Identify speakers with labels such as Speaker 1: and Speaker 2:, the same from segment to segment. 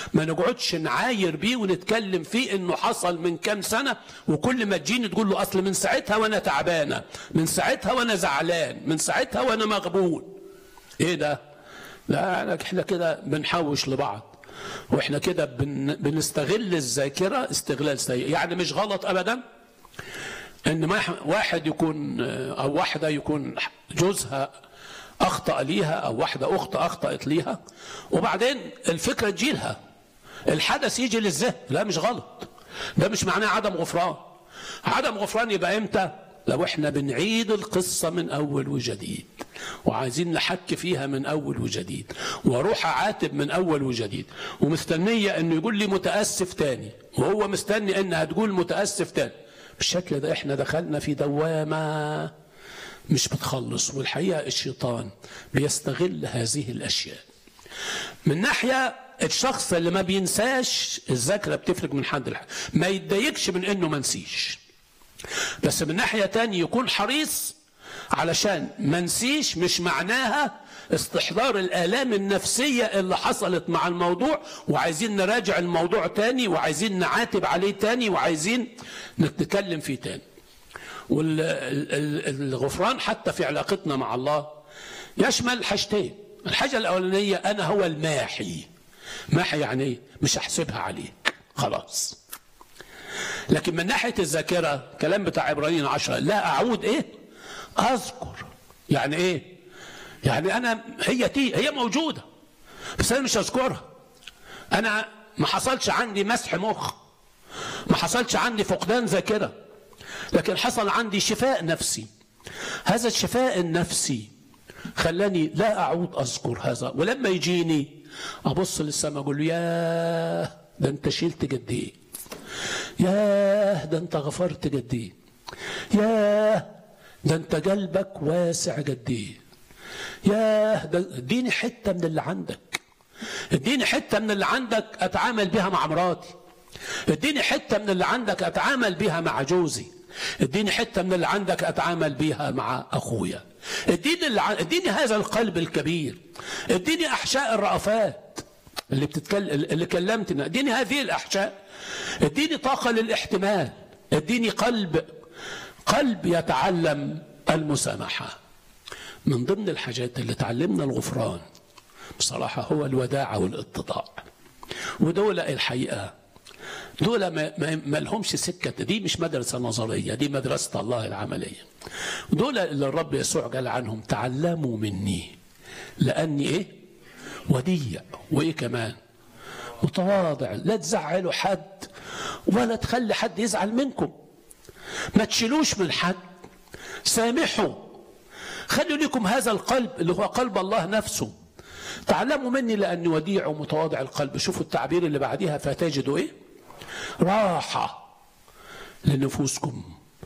Speaker 1: ما نقعدش نعاير بيه ونتكلم فيه انه حصل من كام سنه وكل ما تجيني تقول له اصل من ساعتها وانا تعبانه من ساعتها وانا زعلان من ساعتها وانا مغبون ايه ده لا احنا كده بنحوش لبعض واحنا كده بن بنستغل الذاكره استغلال سيء يعني مش غلط ابدا ان ما واحد يكون او واحده يكون جوزها اخطا ليها او واحده اخت اخطات ليها وبعدين الفكره تجيلها الحدث يجي للذهن لا مش غلط ده مش معناه عدم غفران عدم غفران يبقى امتى لو احنا بنعيد القصة من أول وجديد وعايزين نحك فيها من أول وجديد واروح أعاتب من أول وجديد ومستنية أنه يقول لي متأسف تاني وهو مستني أنها تقول متأسف تاني بالشكل ده احنا دخلنا في دوامة مش بتخلص والحقيقة الشيطان بيستغل هذه الأشياء من ناحية الشخص اللي ما بينساش الذاكرة بتفرق من حد لحد ما يتضايقش من انه ما نسيش بس من ناحية تانية يكون حريص علشان ما نسيش مش معناها استحضار الآلام النفسية اللي حصلت مع الموضوع وعايزين نراجع الموضوع تاني وعايزين نعاتب عليه تاني وعايزين نتكلم فيه تاني والغفران حتى في علاقتنا مع الله يشمل حاجتين الحاجة الأولانية أنا هو الماحي ماحي يعني ايه مش هحسبها عليك خلاص لكن من ناحية الذاكرة كلام بتاع عبرانيين عشرة لا أعود إيه أذكر يعني إيه يعني أنا هي تي هي موجودة بس أنا مش أذكرها أنا ما حصلش عندي مسح مخ ما حصلش عندي فقدان ذاكرة لكن حصل عندي شفاء نفسي هذا الشفاء النفسي خلاني لا أعود أذكر هذا ولما يجيني أبص للسماء أقول له ياه ده أنت شلت قد إيه ياه ده أنت غفرت قد إيه ياه ده أنت قلبك واسع قد إيه ياه ده اديني حتة من اللي عندك اديني حتة من اللي عندك أتعامل بها مع مراتي اديني حتة من اللي عندك أتعامل بها مع جوزي اديني حتة من اللي عندك أتعامل بها مع أخويا اديني اللي ع... اديني هذا القلب الكبير اديني أحشاء الرأفات اللي بتتكلم اللي كلمتنا اديني هذه الأحشاء اديني طاقة للاحتمال اديني قلب قلب يتعلم المسامحة من ضمن الحاجات اللي تعلمنا الغفران بصراحة هو الوداعة والاتضاع ودول الحقيقة دول ما, ما, ما لهمش سكة دي مش مدرسة نظرية دي مدرسة الله العملية دول اللي الرب يسوع قال عنهم تعلموا مني لأني إيه وديع وإيه كمان متواضع لا تزعلوا حد ولا تخلي حد يزعل منكم ما تشيلوش من حد سامحوا خلوا لكم هذا القلب اللي هو قلب الله نفسه تعلموا مني لأني وديع ومتواضع القلب شوفوا التعبير اللي بعديها فتجدوا إيه راحة لنفوسكم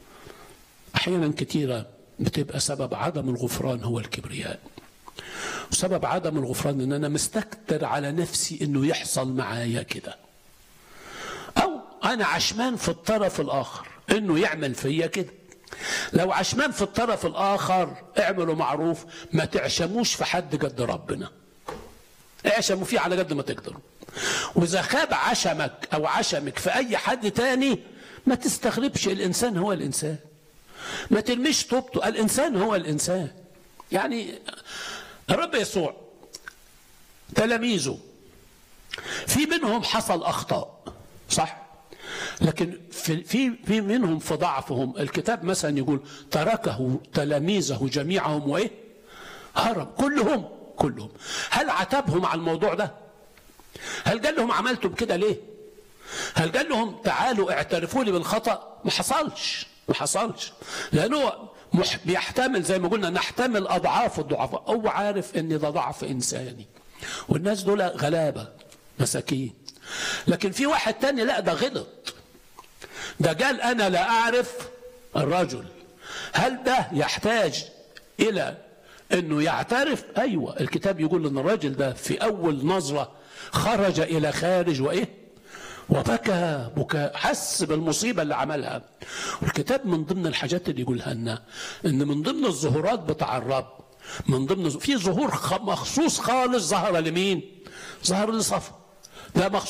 Speaker 1: أحيانا كثيرة بتبقى سبب عدم الغفران هو الكبرياء وسبب عدم الغفران ان انا مستكتر على نفسي انه يحصل معايا كده او انا عشمان في الطرف الاخر انه يعمل فيا كده لو عشمان في الطرف الاخر اعملوا معروف ما تعشموش في حد قد ربنا اعشموا فيه على قد ما تقدروا واذا خاب عشمك او عشمك في اي حد تاني ما تستغربش الانسان هو الانسان ما ترميش طوبته الانسان هو الانسان يعني الرب يسوع تلاميذه في منهم حصل اخطاء صح لكن في في في منهم في ضعفهم الكتاب مثلا يقول تركه تلاميذه جميعهم وايه هرب كلهم كلهم هل عاتبهم على الموضوع ده هل قال لهم عملتم كده ليه هل قال لهم تعالوا اعترفوا لي بالخطا ما حصلش ما حصلش لانه مح بيحتمل زي ما قلنا نحتمل اضعاف الضعفاء هو عارف ان ده ضعف انساني والناس دول غلابه مساكين لكن في واحد تاني لا ده غلط ده قال انا لا اعرف الرجل هل ده يحتاج الى انه يعترف ايوه الكتاب يقول ان الراجل ده في اول نظره خرج الى خارج وايه وبكى بكاء حس بالمصيبة اللي عملها والكتاب من ضمن الحاجات اللي يقولها لنا ان من ضمن الظهورات بتاع الرب من ضمن في ظهور مخصوص خالص ظهر لمين ظهر لصفا ده مخصوص